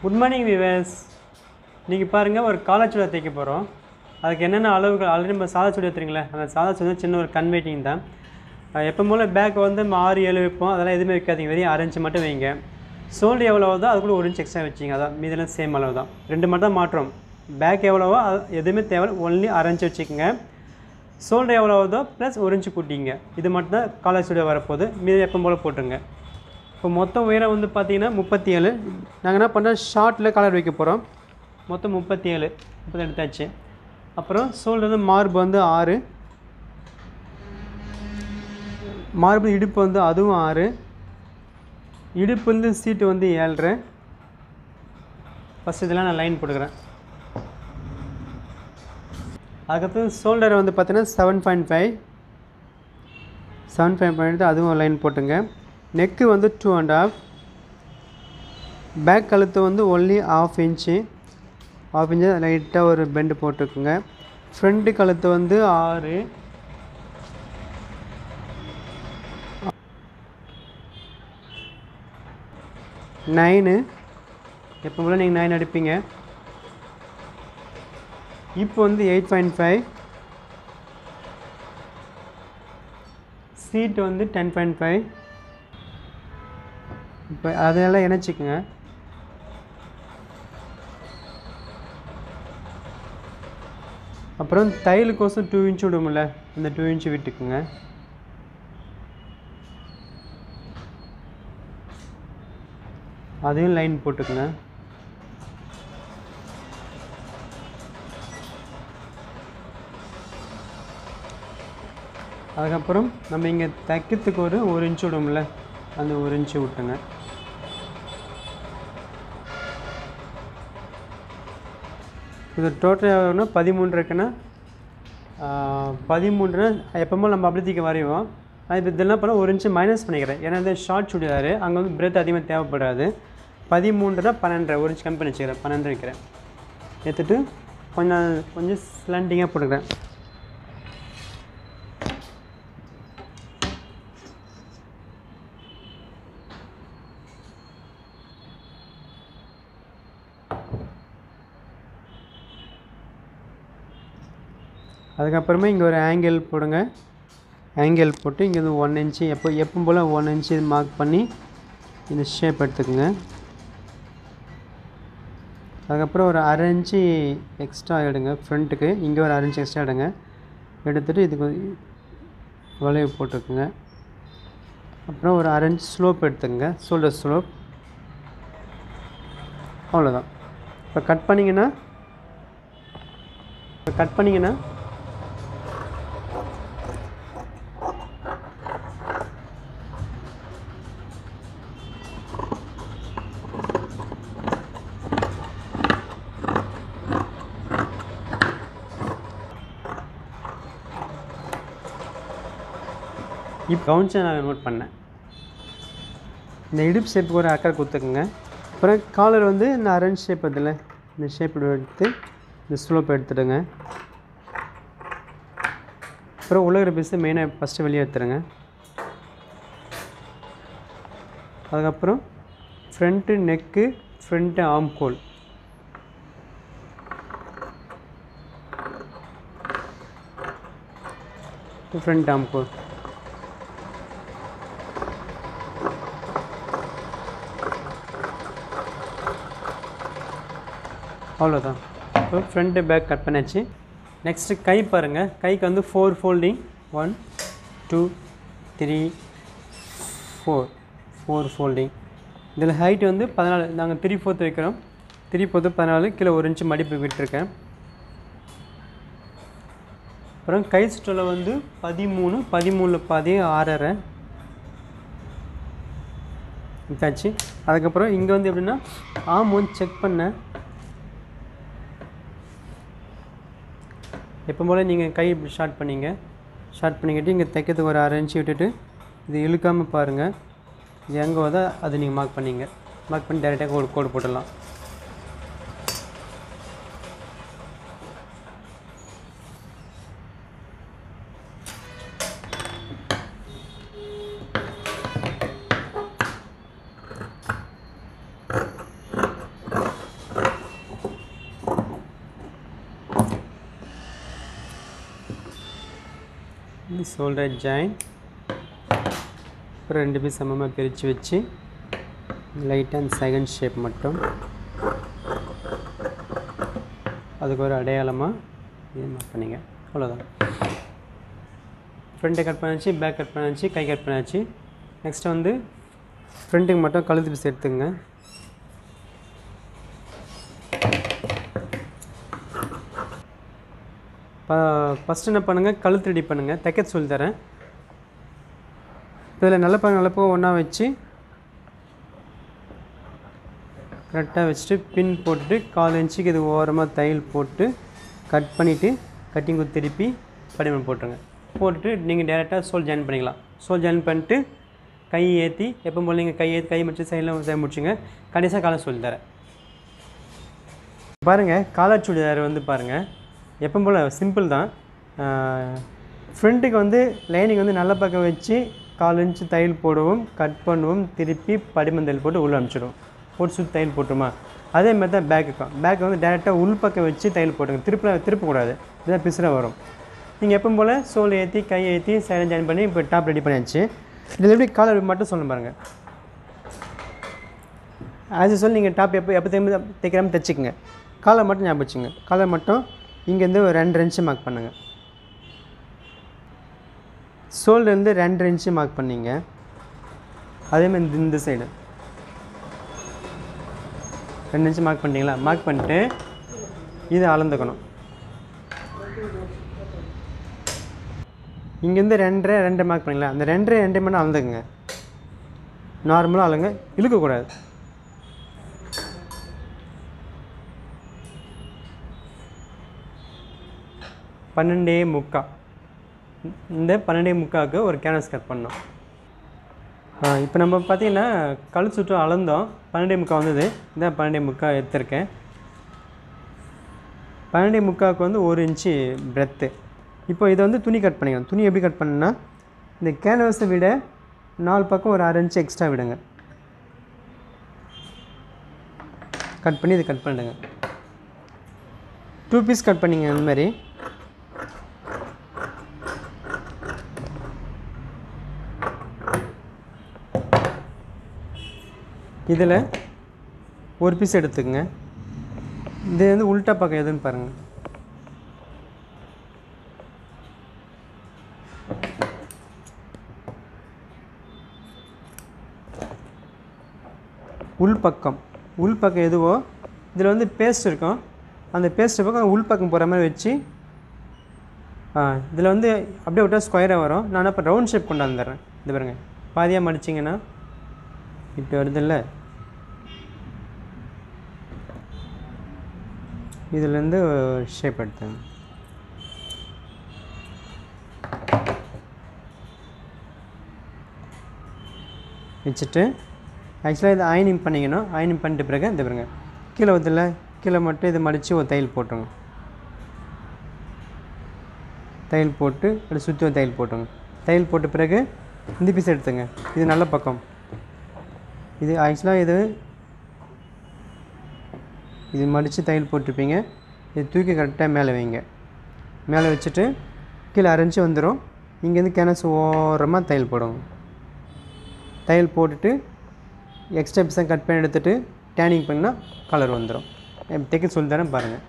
good morning wives நீங்கள் பாருங்கள் ஒரு காலர் சுடியா தைக்க போகிறோம் அதுக்கு என்னென்ன அளவுகள் ஆல்ரெடி நம்ம சாதா சுடியா தெரியுங்களே அந்த சாதா சுடியா சின்ன ஒரு கன்வெயிட்டிங் தான் அஹ் எப்போ போல் பேக் வந்து நம்ம ஆறு ஏழு வைப்போம் அதெல்லாம் எதுவுமே வைக்காதீங்க வெறும் அரைஞ்சு மட்டும் வைங்க சோல்டு எவ்வளவோ தான் அதுக்குள்ள ஒரு இன்ச் எக்ஸ்ட்ரா வச்சிங்க அதான் மீதெல்லாம் சேம் அளவு தான் ரெண்டு மட்டும் தான் மாற்றம் பேக் எவ்வளவோ அது எதுவுமே தேவை ஒன்லி அரைஞ்சு வச்சுக்கோங்க சோல்டர் எவ்வளோதோ ப்ளஸ் ஒரு இன்ச்சு கூட்டிங்க இது மட்டும் தான் காலர் சுடியா வரப்போகுது மீதி எப்போ போல் போட்டுருங்க இப்போ மொத்த உயரம் வந்து பார்த்தீங்கன்னா முப்பத்தி ஏழு நாங்கள் என்ன பண்ணுறோம் ஷார்ட்டில் கலர் வைக்க போகிறோம் மொத்தம் முப்பத்தி ஏழு முப்பத்தி எடுத்தாச்சு அப்புறம் ஷோல்டர் வந்து மார்பு வந்து ஆறு மார்பு இடுப்பு வந்து அதுவும் ஆறு இடுப்பு வந்து சீட்டு வந்து ஏழ்ரை ஃபஸ்ட் இதெல்லாம் நான் லைன் போட்டுக்கிறேன் அதுக்கப்புறம் ஷோல்டர் வந்து பார்த்தீங்கன்னா seven point five seven five point அதுவும் லைன் போட்டுங்க நெக்கு வந்து டூ அண்ட் ஆஃப் பேக் கழுத்து வந்து only half inch half inch லைட்டாக ஒரு பெண்டு போட்டுக்குங்க ஃப்ரண்ட்டு கழுத்து வந்து ஆறு நைனு எப்போ போல நீங்கள் நைன் அடிப்பீங்க இப்போ வந்து எயிட் பாயிண்ட் ஃபைவ் சீட் வந்து டென் பாயிண்ட் ஃபைவ் இப்போ அதெல்லாம் இணைச்சிக்கோங்க அப்புறம் தையலுக்கோசம் டூ இன்ச் விடும்ல அந்த டூ இன்ச் விட்டுக்குங்க அதையும் லைன் போட்டுக்குங்க அதுக்கப்புறம் நம்ம இங்கே தைக்கிறதுக்கு ஒரு ஒரு இன்ச் விடும்ல அந்த ஒரு இன்ச்சு விட்டுங்க இது டோட்டல் எவ்வளோன்னா பதிமூணு இருக்குன்னா பதிமூன்று எப்பவுமே நம்ம அப்படித்திக்கு வரைவோம் நான் இப்போ இதெல்லாம் பண்ண ஒரு இன்ச்சு மைனஸ் பண்ணிக்கிறேன் ஏன்னா இந்த ஷார்ட் சுடிதார் அங்கே வந்து பிரெத் அதிகமாக தேவைப்படாது பதிமூன்றுனா பன்னெண்டரை ஒரு இன்ச் கம்மி பண்ணி வச்சுக்கிறேன் பன்னெண்டு வைக்கிறேன் எடுத்துட்டு கொஞ்சம் கொஞ்சம் ஸ்லண்டிங்காக போட்டுக்கிறேன் அதுக்கப்புறமா இங்கே ஒரு ஆங்கிள் போடுங்க ஆங்கிள் போட்டு இங்கே வந்து ஒன் இன்ச்சு எப்போ எப்பவும் போல் ஒன் இன்ச்சு மார்க் பண்ணி இந்த ஷேப் எடுத்துக்கோங்க அதுக்கப்புறம் ஒரு அரை இன்ச்சு எக்ஸ்ட்ரா எடுங்க ஃப்ரண்ட்டுக்கு இங்கே ஒரு அரை இன்ச்சு எக்ஸ்ட்ரா எடுங்க எடுத்துகிட்டு இதுக்கு வளைவு போட்டுக்குங்க அப்புறம் ஒரு அரை இன்ச் ஸ்லோப் எடுத்துக்கங்க ஷோல்டர் ஸ்லோப் அவ்வளோதான் இப்போ கட் பண்ணிங்கன்னா இப்போ கட் பண்ணிங்கன்னா இப்போ கவுன்ஸை நான் நோட் பண்ணேன் இந்த இடுப்பு ஷேப்புக்கு ஒரு அக்கறை கொடுத்துக்குங்க அப்புறம் காலர் வந்து இந்த அரேஞ்ச் ஷேப் அதில் இந்த ஷேப் எடுத்து இந்த ஸ்லோப் எடுத்துடுங்க அப்புறம் உள்ள இருக்கிற பீஸை மெயினாக ஃபஸ்ட்டு வெளியே எடுத்துருங்க அதுக்கப்புறம் ஃப்ரண்ட்டு நெக்கு ஃப்ரண்ட்டு ஆம் கோல் ஃப்ரண்ட் ஆம் கோல் அவ்வளோதான் இப்போ ஃப்ரண்ட்டு பேக் கட் பண்ணியாச்சு நெக்ஸ்ட்டு கை பாருங்கள் கைக்கு வந்து four folding one two three four four folding இதில் ஹைட் வந்து பதினாலு நாங்கள் த்ரீ ஃபோர்த் வைக்கிறோம் த்ரீ ஃபோர்த்து பதினாலு கீழே ஒரு இன்ச்சு மடிப்பு விட்டுருக்கேன் அப்புறம் கை சுற்றில் வந்து பதிமூணு பதிமூணில் பாதி ஆறரை விட்டாச்சு அதுக்கப்புறம் இங்கே வந்து எப்படின்னா ஆம் வந்து செக் பண்ணேன் எப்போ போல் நீங்கள் கை இப்படி ஷார்ட் பண்ணீங்க ஷார்ட் பண்ணிக்கிட்டு இங்கே தைக்கிறதுக்கு ஒரு அரை இன்ச்சு விட்டுட்டு இது இழுக்காமல் பாருங்கள் இது எங்கே வருதோ அதை நீங்கள் மார்க் பண்ணீங்க மார்க் பண்ணி டேரெக்டாக கோடு கோடு போட்டுடலாம் ஷோல்டர் ஜாயின் அப்புறம் ரெண்டு பீஸ் சமமாக பிரித்து வச்சு லைட் அண்ட் செகண்ட் ஷேப் மட்டும் அதுக்கு ஒரு அடையாளமாக இது மார்க் பண்ணிங்க அவ்வளோதான் ஃப்ரண்ட்டை கட் பண்ணாச்சு பேக் கட் பண்ணாச்சு கை கட் பண்ணாச்சு நெக்ஸ்ட் வந்து ஃப்ரண்ட்டுக்கு மட்டும் கழுத்து பீஸ் எடுத்துங்க இப்போ ஃபஸ்ட்டு என்ன பண்ணுங்கள் கழுத்து ரெடி பண்ணுங்கள் தைக்க சொல்லி தரேன் இதில் நல்ல பக்கம் நல்ல பக்கம் ஒன்றா வச்சு கரெக்டாக வச்சுட்டு பின் போட்டுட்டு கால் இன்ச்சுக்கு இது ஓரமாக தையல் போட்டு கட் பண்ணிவிட்டு கட்டிங் குத்து திருப்பி படிமன் போட்டுருங்க போட்டுட்டு நீங்கள் டேரெக்டாக சோல் ஜாயின் பண்ணிக்கலாம் சோல் ஜாயின் பண்ணிட்டு கை ஏற்றி எப்போ போல் நீங்கள் கை ஏற்றி கை முடிச்சு சைடில் சைடு முடிச்சுங்க கடைசியாக காலை சொல்லி தரேன் பாருங்கள் காலர் சுடிதார் வந்து பாருங்கள் எப்போ போல் சிம்பிள் தான் ஃப்ரண்ட்டுக்கு வந்து லைனிங் வந்து நல்ல பக்கம் வச்சு கால் இன்ச்சு தையல் போடுவோம் கட் பண்ணுவோம் திருப்பி படிமந்தல் போட்டு உள்ள அனுப்பிச்சிடுவோம் போட்டு சுற்றி தையல் போட்டுமா அதே மாதிரி தான் பேக்குக்கும் பேக் வந்து டேரெக்டாக உள் பக்கம் வச்சு தையல் போட்டுங்க திருப்ப திருப்பக்கூடாது இதுதான் பிசுற வரும் நீங்கள் எப்போ போல் சோல் ஏற்றி கை ஏற்றி சைலன் ஜாயின் பண்ணி இப்போ டாப் ரெடி பண்ணியாச்சு இதில் எப்படி காலர் மட்டும் சொல்ல பாருங்கள் ஆஸ் யூஸ்வல் நீங்கள் டாப் எப்போ எப்போ திரும்ப தைக்கிறாம தைச்சிக்கங்க காலை மட்டும் ஞாபகம் வச்சுங்க காலை மட்டும் இங்கேருந்து ஒரு ரெண்டு இன்ச்சு மார்க் பண்ணுங்கள் சோல்லேருந்து ரெண்டு இன்ச்சு மார்க் பண்ணீங்க அதேமாதிரி இந்த- இந்த சைடு ரெண்டு இன்ச்சு மார்க் பண்ணிட்டீங்களா மார்க் பண்ணிட்டு இதை அளந்துக்கணும் இங்கேருந்து ரெண்டரை ரெண்டு மார்க் பண்ணிங்களா அந்த ரெண்டரை ரெண்டு மட்டும் அளந்துக்குங்க நார்மலாக அளங்க இழுக்கக்கூடாது பன்னெண்டே முக்கா இந்த பன்னெண்டே முக்காவுக்கு ஒரு கேன்வஸ் கட் பண்ணோம் இப்போ நம்ம பார்த்தீங்கன்னா கழு சுற்றும் அளந்தோம் பன்னெண்டே முக்கா வந்தது இதான் பன்னெண்டே முக்கா எடுத்திருக்கேன் பன்னெண்டே முக்காவுக்கு வந்து ஒரு இன்ச்சு பிரெத்து இப்போ இதை வந்து துணி கட் பண்ணிக்கலாம் துணி எப்படி கட் பண்ணணும்னா இந்த கேன்வஸை விட நாலு பக்கம் ஒரு அரை இன்ச்சு எக்ஸ்ட்ரா விடுங்க கட் பண்ணி இதை கட் பண்ணிடுங்க டூ பீஸ் கட் பண்ணிங்க அந்த மாதிரி இதில் ஒரு பீஸ் எடுத்துக்கங்க இது வந்து உல்ட்டா பக்கம் எதுன்னு பாருங்கள் உள் பக்கம் உள் பக்கம் எதுவோ இதில் வந்து பேஸ்ட் இருக்கும் அந்த பேஸ்ட் பக்கம் உள் பக்கம் போகிற மாதிரி வச்சு இதில் வந்து அப்படியே விட்டால் ஸ்கொயராக வரும் நான் இப்போ ரவுண்ட் ஷேப் கொண்டு வந்துடுறேன் இது பாருங்க பாதியாக மடிச்சிங்கன்னா இப்படி வருதுல்ல இதுலேருந்து ஷேப் எடுத்தேன் வச்சுட்டு ஆக்சுவலாக இது அயனிங் பண்ணிக்கணும் அயனிங் பண்ணிட்ட பிறகு இந்த பாருங்க கீழே வருதுல்ல கீழே மட்டும் இதை மடித்து ஒரு தையல் போட்டுருங்க தையல் போட்டு அப்படி சுற்றி ஒரு தையல் போட்டுங்க தையல் போட்ட பிறகு இந்த பீஸ் எடுத்துங்க இது நல்ல பக்கம் இது ஆக்சுவலாக இது இது மடித்து தையல் போட்டிருப்பீங்க இது தூக்கி கரெக்டாக மேலே வைங்க மேலே வச்சுட்டு கீழே அரைஞ்சி வந்துடும் இங்கேருந்து கிணசு ஓரமாக தையல் போடுங்க தையல் போட்டுட்டு எக்ஸ்ட்ரா பீஸாக கட் பண்ணி எடுத்துகிட்டு டேனிங் பண்ணால் கலர் வந்துடும் தைக்க சொல்லி தரேன் பாருங்கள்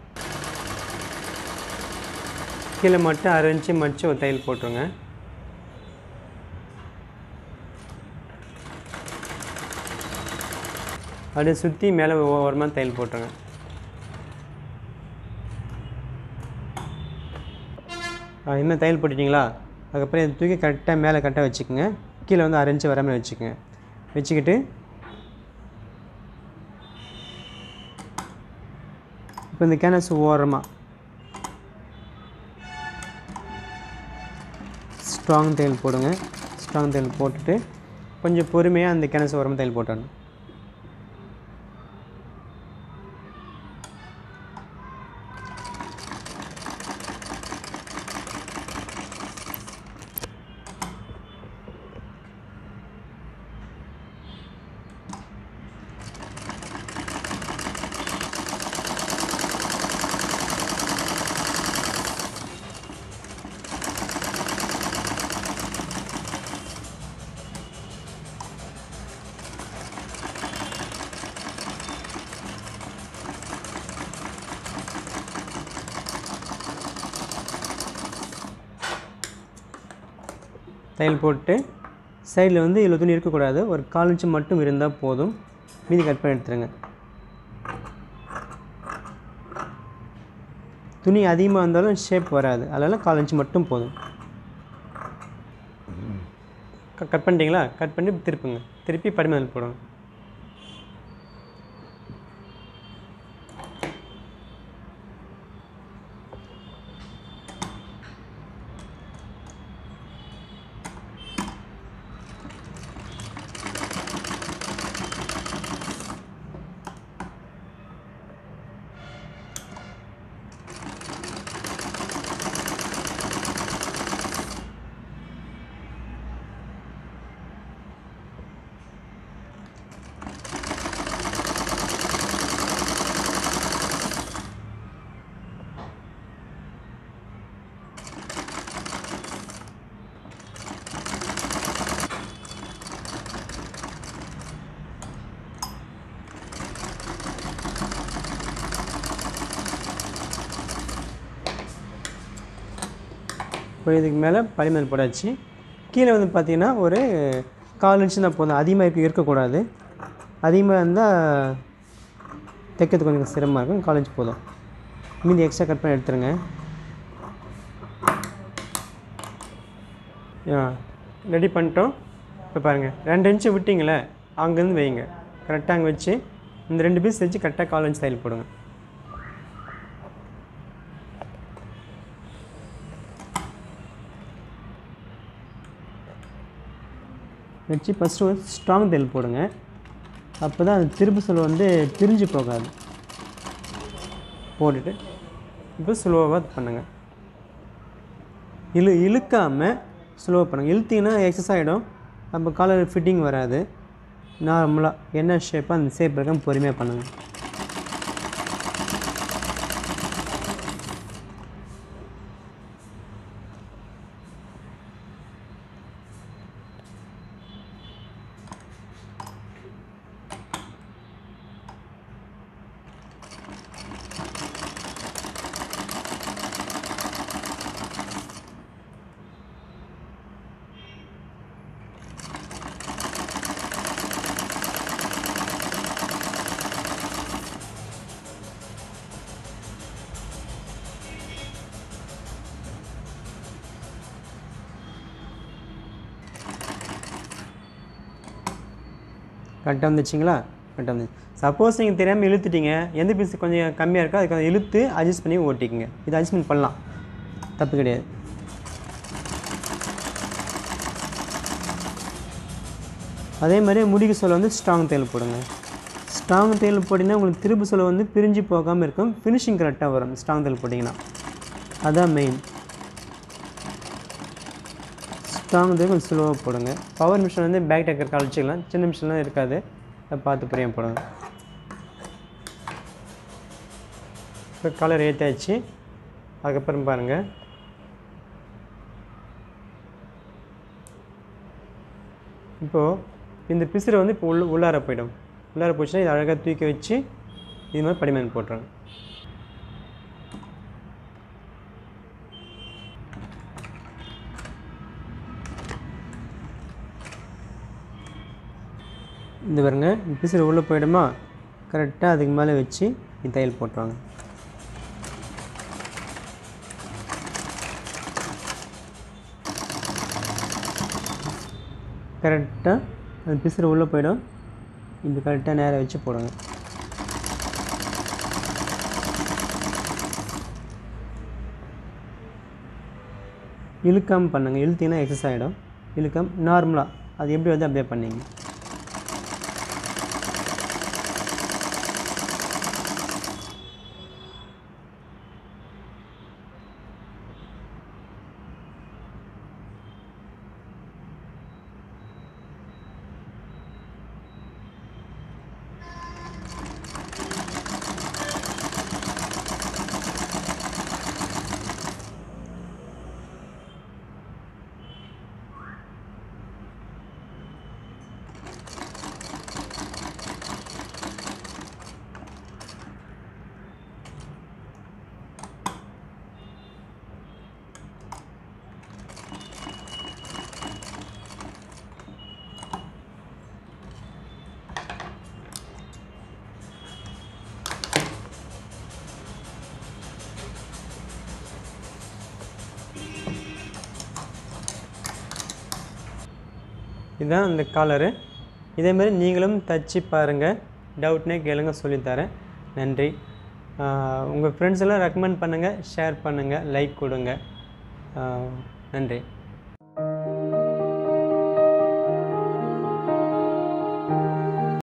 கீழே மட்டும் அரை இன்ச்சு மடித்து ஒரு தையல் போட்டுருங்க அப்படியே சுற்றி மேலே ஓரமாக தையல் போட்டுருங்க இன்னும் தையல் போட்டுட்டிங்களா அதுக்கப்புறம் இதை தூக்கி கரெக்டாக மேலே கரெக்டாக வச்சுக்கோங்க கீழே வந்து அரைஞ்சு வர மாதிரி வச்சுக்கோங்க வச்சுக்கிட்டு இப்போ இந்த கேனஸ் ஓரமாக ஸ்ட்ராங் தையல் போடுங்க ஸ்ட்ராங் தையல் போட்டுட்டு கொஞ்சம் பொறுமையாக அந்த கிணசு ஓரமாக தையல் போட்டணும் தையல் போட்டு சைடில் வந்து இவ்வளோ துணி இருக்கக்கூடாது ஒரு கால் இன்ச்சு மட்டும் இருந்தால் போதும் மீதி கட் பண்ணி எடுத்துருங்க துணி அதிகமாக இருந்தாலும் ஷேப் வராது அதனால் கால் இன்ச்சு மட்டும் போதும் க- கட் பண்ணிட்டீங்களா கட் பண்ணி திருப்புங்க திருப்பி படிமதில் போடுங்க இப்போ இதுக்கு மேலே படிமதில் போடாச்சு கீழே வந்து பார்த்தீங்கன்னா ஒரு கால் இன்ச்சு தான் போதும் அதிகமாக இருக்க இருக்கக்கூடாது அதிகமாக இருந்தால் தைக்கிறது கொஞ்சம் சிரமமாக இருக்கும் கால் இன்ச் போதும் மீதி எக்ஸ்ட்ரா கட் பண்ணி எடுத்துருங்க ரெடி பண்ணிட்டோம் இப்போ பாருங்கள் ரெண்டு இன்ச்சு விட்டிங்களே அங்கேருந்து வைங்க கரெக்டாக அங்கே வச்சு இந்த ரெண்டு பீஸ் வச்சு கரெக்டாக கால் இன்ச் தையல் போடுங்க வச்சு ஃபஸ்ட்டு வந்து ஸ்ட்ராங் தையல் போடுங்க அப்போ தான் அது திருப்பு சொல் வந்து பிரிஞ்சு போகாது போட்டுட்டு இப்போ ஸ்லோவாக பண்ணுங்க இழு இழுக்காமல் ஸ்லோவாக பண்ணுங்க இழுத்தீங்கன்னா எக்ஸஸ் ஆகிடும் அப்போ காலர் ஃபிட்டிங் வராது நார்மலாக என்ன ஷேப்பாக அந்த ஷேப் இருக்க பொறுமையாக பண்ணுங்கள் கரெக்டாக வந்துச்சுங்களா கரெக்டாக வந்து சப்போஸ் நீங்கள் தெரியாமல் இழுத்துட்டீங்க எந்த பீஸ் கொஞ்சம் கம்மியாக இருக்கோ அதுக்கு கொஞ்சம் இழுத்து அட்ஜஸ்ட் பண்ணி ஓட்டிக்கங்க இது அட்ஜஸ்ட்மெண்ட் பண்ணலாம் தப்பு கிடையாது அதே மாதிரி முடிக்கு சொல்ல வந்து ஸ்ட்ராங் தையல் போடுங்க ஸ்ட்ராங் தையல் போட்டிங்கன்னா உங்களுக்கு திருப்பு சொல்ல வந்து பிரிஞ்சு போகாமல் இருக்கும் ஃபினிஷிங் கரெக்டாக வரும் ஸ்ட்ராங் தையல் போட்டிங்கன்னா அதான் மெயின் ஸ்ட்ராங் தையல் கொஞ்சம் ஸ்லோவாக போடுங்க பவர் மிஷின் வந்து பேக் டேக்கர் கழிச்சிக்கலாம் சின்ன மிஷின்லாம் இருக்காது அதை பார்த்து புரியாம போடுங்க இப்போ கலர் ஏற்றாச்சு அதுக்கப்புறம் பாருங்கள் இப்போது இந்த பிசுறு வந்து இப்போ உள்ள உள்ளார போயிடும் உள்ளார போச்சுன்னா இது அழகாக தூக்கி வச்சு இது மாதிரி படிமன் போட்டுருங்க இந்த பாருங்க இந்த பிசுறு உள்ளே போயிடுமா கரெக்டாக அதுக்கு மேலே வச்சு இந்த தையல் போட்டுருவாங்க கரெக்டாக அது பிசுறு உள்ளே போயிடும் இப்படி கரெக்டாக நேராக வச்சு போடுங்க இழுக்காமல் பண்ணுங்கள் இழுத்தீங்கன்னா எக்ஸஸ் ஆகிடும் இழுக்காம நார்மலாக அது எப்படி வந்து அப்படியே பண்ணீங்க இதுதான் அந்த காலரு இதேமாரி நீங்களும் தச்சு பாருங்கள் டவுட்னே கேளுங்க சொல்லித்தரேன் நன்றி உங்கள் ஃப்ரெண்ட்ஸ் எல்லாம் ரெக்கமெண்ட் பண்ணுங்கள் ஷேர் பண்ணுங்கள் லைக் கொடுங்க ஆஹ் நன்றி